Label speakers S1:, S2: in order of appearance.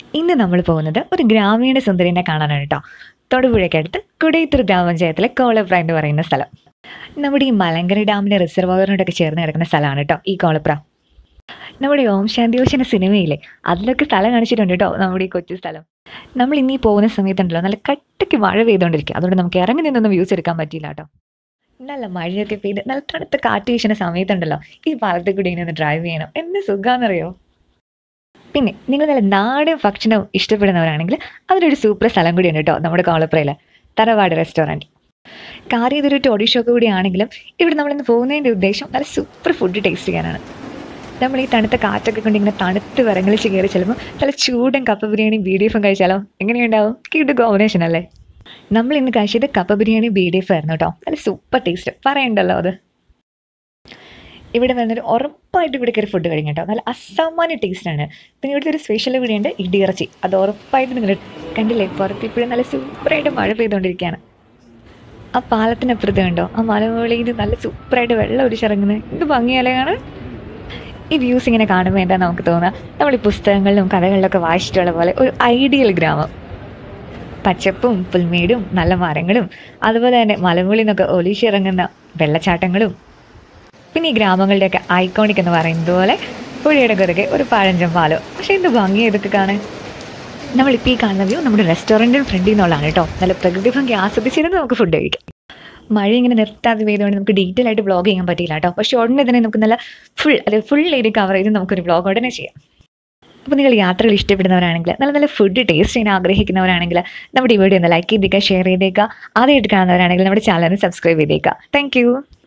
S1: ഇന്ന് നമ്മൾ പോകുന്നത് ഒരു ഗ്രാമീണ സുന്ദരിനെ കാണാനാണ് കേട്ടോ തൊടുപുഴയ്ക്കടുത്ത് കുടയത്തൂർ ഗ്രാമപഞ്ചായത്തിലെ കോളപ്ര എന്ന് പറയുന്ന സ്ഥലം നമ്മുടെ ഈ മലങ്കര ഡാമിൻ്റെ റിസർവോയറിനോടൊക്കെ ചേർന്ന് കിടക്കുന്ന സ്ഥലമാണ് കേട്ടോ ഈ കോളപ്ര നമ്മുടെ ഓം ശാന്തിയോശന സിനിമയിലെ അതിലൊക്കെ സ്ഥലം കാണിച്ചിട്ടുണ്ട് കേട്ടോ നമ്മുടെ ഈ കൊച്ചു സ്ഥലം നമ്മൾ ഇനി പോകുന്ന സമയത്തുണ്ടല്ലോ നല്ല കട്ടയ്ക്ക് മഴ പെയ്തുകൊണ്ടിരിക്കുക അതുകൊണ്ട് നമുക്ക് ഇറങ്ങി നിന്നൊന്നും വ്യൂസ് എടുക്കാൻ പറ്റിയില്ല കേട്ടോ നല്ല മഴയൊക്കെ പെയ്ത് നല്ല തണുത്ത കാറ്റ് വീശുന്ന സമയത്തുണ്ടല്ലോ ഈ പാലത്തിൽ കൂടി ഇങ്ങനെ ഒന്ന് ഡ്രൈവ് ചെയ്യണം എന്ത് സുഖാന്നറിയോ പിന്നെ നിങ്ങൾ നല്ല നാടൻ ഭക്ഷണം ഇഷ്ടപ്പെടുന്നവരാണെങ്കിൽ അതിനൊരു സൂപ്പർ സ്ഥലം കൂടിയുണ്ട് കേട്ടോ നമ്മുടെ കോളപ്രയിൽ തറവാട് റെസ്റ്റോറൻറ്റ് കാര്യം ഇതൊരു ടോഡി ഷോപ്പ് കൂടിയാണെങ്കിലും ഇവിടെ നമ്മളിന്ന് പോകുന്നതിൻ്റെ ഉദ്ദേശം നല്ല സൂപ്പർ ഫുഡ് ടേസ്റ്റ് ചെയ്യാനാണ് നമ്മൾ ഈ തണുത്ത കാറ്റൊക്കെ കൊണ്ട് ഇങ്ങനെ തണുത്ത് വിറങ്ങളിച്ച് കയറി ചെല്ലുമ്പോൾ നല്ല ചൂടൻ കപ്പ ബിരിയാണി ബി ഡി എഫും കഴിച്ചാലോ എങ്ങനെയുണ്ടാവും കിഡ് കോമ്പിനേഷൻ അല്ലേ നമ്മൾ ഇന്ന് കഴിച്ചത് കപ്പ ബിരിയാണി ബി ഡി എഫ് ആയിരുന്നു കേട്ടോ നല്ല സൂപ്പർ ടേസ്റ്റ് പറയണ്ടല്ലോ അത് ഇവിടെ വന്നൊരു ഉറപ്പായിട്ട് ഇവിടെ കയറി ഫുഡ് കഴിക്കും കേട്ടോ നല്ല അസാമാന്യ ടേസ്റ്റാണ് പിന്നെ ഇവിടുത്തെ ഒരു സ്പെഷ്യൽ ഇവിടെയുണ്ട് ഇടിയിറച്ചി അത് ഉറപ്പായിട്ട് നിങ്ങൾ കണ്ടില്ലേ പുറത്ത് ഇപ്പോഴും നല്ല സൂപ്പറായിട്ട് മഴ പെയ്തുകൊണ്ടിരിക്കുകയാണ് ആ പാലത്തിനപ്പുറത്ത് കണ്ടോ ആ മലമുകളിൽ നല്ല സൂപ്പറായിട്ട് വെള്ളം ഒലിച്ചിറങ്ങുന്നത് എന്ത് ഭംഗിയല്ലേ കാണാൻ ഈ വ്യൂസ് ഇങ്ങനെ കാണുമ്പോൾ എന്താ നമുക്ക് തോന്നുക നമ്മൾ ഈ പുസ്തകങ്ങളിലും കഥകളിലൊക്കെ വായിച്ചിട്ടുള്ള പോലെ ഒരു ഐഡിയൽ ഗ്രാമം പച്ചപ്പും പുൽമേടും നല്ല മരങ്ങളും അതുപോലെ തന്നെ മലമുകളിൽ നിന്നൊക്കെ ഒലിച്ചിറങ്ങുന്ന വെള്ളച്ചാട്ടങ്ങളും പിന്നെ ഈ ഗ്രാമങ്ങളുടെയൊക്കെ ഐക്കോണിക് എന്ന് പറയുന്നത് പോലെ പുഴയുടെ കുറുകെ ഒരു പഴഞ്ചൻ പാലം പക്ഷേ എന്ത് ഭംഗി ഇതൊക്കെ കാണാൻ നമ്മളിപ്പോൾ ഈ കാണുന്ന വ്യൂ നമ്മുടെ റെസ്റ്റോറൻറ്റിന് ഫ്രണ്ടിൽ നിന്നുള്ളതാണ് കേട്ടോ നല്ല പ്രകൃതി ഭംഗി ആസ്വദിച്ചിരുന്ന് നമുക്ക് ഫുഡ് കഴിക്കാം മഴ ഇങ്ങനെ നിർത്താതെ പെയ്തുകൊണ്ട് നമുക്ക് ഡീറ്റെയിൽ ആയിട്ട് വ്ളോഗ് ചെയ്യാൻ പറ്റിയില്ല കേട്ടോ പക്ഷേ ഉടനെ തന്നെ നമുക്ക് നല്ല ഫുൾ അതായത് ഫുൾ ഏരിയ കവർ ചെയ്ത് നമുക്കൊരു വ്ളോഗ് ഉടനെ ചെയ്യാം അപ്പോൾ നിങ്ങൾ യാത്രകൾ ഇഷ്ടപ്പെടുന്നവരാണെങ്കിൽ നല്ല നല്ല ഫുഡ് ടേസ്റ്റ് ചെയ്യാൻ ആഗ്രഹിക്കുന്നവരാണെങ്കിൽ നമ്മുടെ ഈ വീഡിയോ ഒന്ന് ലൈക്ക് ചെയ്തേക്കുക ഷെയർ ചെയ്തേക്കുക ആദ്യമായിട്ട് കാണുന്നവരാണെങ്കിൽ നമ്മുടെ ചാനൽ സബ്സ്ക്രൈബ് ചെയ്തേക്കുക താങ്ക്